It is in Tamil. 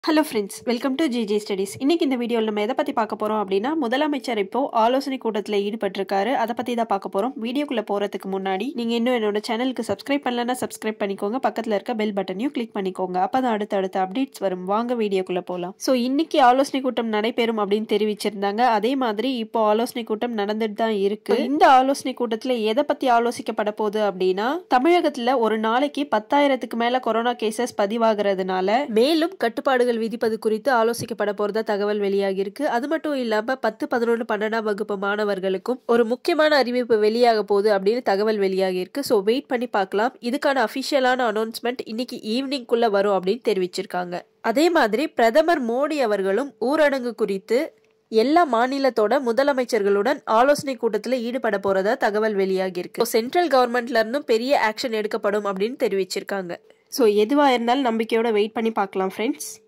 hello friends welcome to GG studies இன்னைக்கு இந்த வீடியோவில் நம்ம எதை பற்றி பார்க்க போகிறோம் அப்படின்னா முதலமைச்சர் இப்போ ஆலோசனை கூட்டத்தில் ஈடுபட்டிருக்காரு அதை பற்றி தான் பார்க்க போகிறோம் வீடியோக்குள்ளே போகிறதுக்கு முன்னாடி நீங்கள் இன்னும் என்னோட சேனலுக்கு சப்ஸ்கிரைப் பண்ணலன்னா சப்ஸ்கிரைப் பண்ணிக்கோங்க பக்கத்தில் இருக்க பெல் பட்டனையும் கிளிக் பண்ணிக்கோங்க அப்போ தான் அடுத்த அடுத்த அப்டேட்ஸ் வரும் வாங்க வீடியோக்குள்ளே போகலாம் ஸோ இன்னைக்கு ஆலோசனை கூட்டம் நடைபெறும் அப்படின்னு தெரிவிச்சிருந்தாங்க அதே மாதிரி இப்போ ஆலோசனை கூட்டம் நடந்துட்டு தான் இருக்கு இந்த ஆலோசனை கூட்டத்தில் எதை பற்றி ஆலோசிக்கப்பட போகுது அப்படின்னா தமிழகத்தில் ஒரு நாளைக்கு பத்தாயிரத்துக்கு மேலே கொரோனா கேசஸ் பதிவாகிறதுனால மேலும் கட்டுப்பாடுகள் விதிப்பது குறித்து ஆலோசிக்கப்பட போறதா தகவல் வெளியாகி இருக்கு அது மட்டும் இல்லாம பத்து பதினொன்று பன்னெண்டாம் வகுப்பு மாணவர்களுக்கும் ஒரு முக்கியமான அறிவிப்பு வெளியாக போகுது அப்படின்னு தகவல் வெளியாகி இருக்கு ஸோ வெயிட் பண்ணி பார்க்கலாம் இதுக்கான அஃபிஷியலான அனௌன்ஸ்மெண்ட் இன்னைக்கு ஈவினிங்குள்ள வரும் அப்படின்னு தெரிவிச்சிருக்காங்க அதே மாதிரி பிரதமர் மோடி அவர்களும் ஊரடங்கு குறித்து எல்லா மாநிலத்தோட முதலமைச்சர்களுடன் ஆலோசனை கூட்டத்தில் ஈடுபட போறதா தகவல் வெளியாகி இருக்கு சென்ட்ரல் கவர்மெண்ட்ல இருந்தும் பெரிய ஆக்ஷன் எடுக்கப்படும் அப்படின்னு தெரிவிச்சிருக்காங்க ஸோ எதுவாக இருந்தாலும் நம்பிக்கையோட வெயிட் பண்ணி பார்க்கலாம் ஃப்ரெண்ட்ஸ்